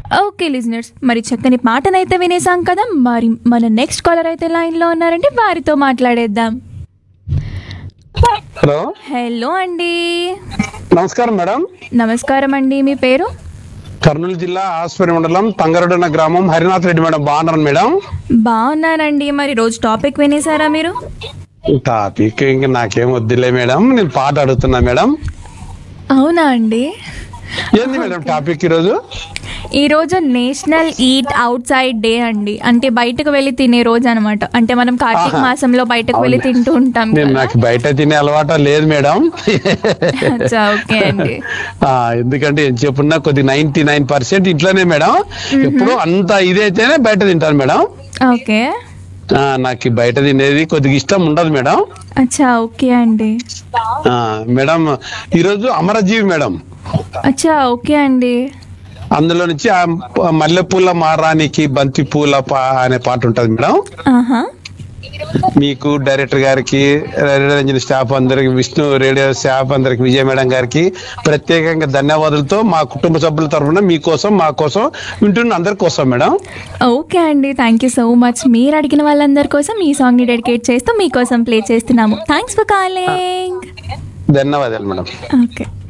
Okay listeners మరి చక్కని పాటనైతే వినేసాం కదా మరి మన నెక్స్ట్ కాలర్ అయితే లైన్లో ఉన్నారంటే వారితో మాట్లాడేద్దాం హలో హలో అండి నమస్కారం మేడం నమస్కారం అండి మీ పేరు కర్నూలు జిల్లా ఆస్పరి మండలం తంగరడన గ్రామం హరినాథ్ రెడ్డి మేడం బాగున్నారు మేడం బాగున్నానండి మరి రోజు టాపిక్ వినేసారా మీరు టాపిక్ ఇంక నాకేం వద్దులే మేడం నేను పాట అడుగుతున్నా మేడం అవునా అండి ఏంది మేడం టాపిక్ ఈరోజు ఈరోజు national eat outside day అండి అంటే బయటకు వెళ్ళి తినే రోజు అనమాట అంటే మనం కార్తీక ఆహా. మాసంలో బయటకు వెళ్ళి అవునా. తింటూ ఉంటాం నేను కదా. నాకు బయట తినే అలవాట లేదు మేడం అచ్చా, ఓకే అండి ఆ, ఎందుకంటే ఏం చెప్పున్నా కొద్ది నైన్టీ నైన్ పర్సెంట్ ఇంట్లోనే మేడం ఎప్పుడు అంత ఇదైతేనే బయట తింటాను మేడం ఓకే ఆ, నాకు ఈ బయట తినేది కొద్దిగా ఇష్టం ఉండదు మేడం అచ్చా ఓకే అండి ఆ, మేడం ఈరోజు అమరజీవి మేడం అచ్చా ఓకే అండి అందులో నుంచి ఆ మల్లెపూల మారానికి బంతి పూల పా అనే పాట ఉంటది మేడం ఆహా మీకు డైరెక్టర్ గారికి రేడియో రంజన్ స్టాఫ్ అందరికి విష్ణు రేడియో స్టాఫ్ అందరికి విజయ మేడం గారికి ప్రత్యేకంగా ధన్యవాదాలతో మా కుటుంబ సభ్యుల తరఫున మీకోసం మా కోసం వింటున్న అందరి కోసం మేడం ఓకే అండి థ్యాంక్ యూ సో మచ్ మీరు అడిగిన వాళ్ళందరి కోసం ఈ సాంగ్ ని డెడికేట్ చేస్తూ మీకోసం ప్లే చేస్తున్నాము థ్యాంక్స్ ఫర్ కాలింగ్ ధన్యవాదాలు మేడం ఓకే